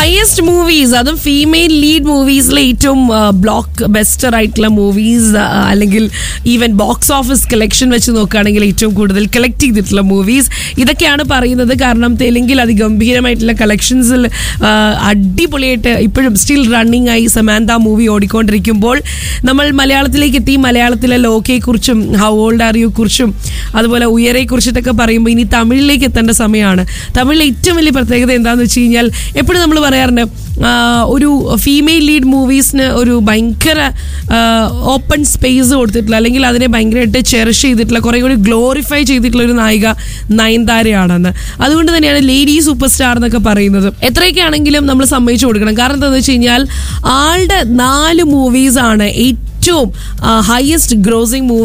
highest movies അതും female lead മൂവീസിലെ ഏറ്റവും ബ്ലോക്ക് ബെസ്റ്റർ ആയിട്ടുള്ള മൂവീസ് അല്ലെങ്കിൽ ഈവൻ ബോക്സ് ഓഫീസ് കളക്ഷൻ വെച്ച് നോക്കുകയാണെങ്കിൽ ഏറ്റവും കൂടുതൽ കളക്ട് ചെയ്തിട്ടുള്ള മൂവീസ് ഇതൊക്കെയാണ് പറയുന്നത് കാരണം തെലുങ്കിൽ അതിഗംഭീരമായിട്ടുള്ള കളക്ഷൻസിൽ അടിപൊളിയായിട്ട് ഇപ്പോഴും സ്റ്റിൽ റണ്ണിങ് ആയി സമാന്ത മൂവി ഓടിക്കൊണ്ടിരിക്കുമ്പോൾ നമ്മൾ മലയാളത്തിലേക്ക് എത്തി മലയാളത്തിലെ ലോകയെക്കുറിച്ചും ഹൗ ഓൾഡ് ആർ യു കുറിച്ചും അതുപോലെ ഉയരെ കുറിച്ചിട്ടൊക്കെ പറയുമ്പോൾ ഇനി തമിഴിലേക്ക് എത്തേണ്ട സമയമാണ് തമിഴിലെ ഏറ്റവും വലിയ പ്രത്യേകത എന്താണെന്ന് വെച്ച് കഴിഞ്ഞാൽ എപ്പോഴും നമ്മൾ പറയാറുണ്ട് ആ, ഒരു ഫീമെയിൽ ലീഡ് മൂവീസിന് ഒരു ഭയങ്കര ഓപ്പൺ സ്പേസ് കൊടുത്തിട്ടുള്ള അല്ലെങ്കിൽ അതിനെ ഭയങ്കരമായിട്ട് ചെറിഷ് ചെയ്തിട്ടുള്ള കുറേ കൂടി ഗ്ലോറിഫൈ ചെയ്തിട്ടുള്ള ഒരു നായിക നയൻതാരയാണെന്ന് അതുകൊണ്ട് തന്നെയാണ് ലേഡി സൂപ്പർ സ്റ്റാർ എന്നൊക്കെ പറയുന്നത് എത്രയൊക്കെ ആണെങ്കിലും നമ്മൾ സമ്മതിച്ചു കൊടുക്കണം കാരണം എന്താണെന്ന് വെച്ച് കഴിഞ്ഞാൽ ആളുടെ നാല് മൂവീസാണ് ഏറ്റവും ഹയസ്റ്റ് ഗ്രോസിംഗ് മൂവി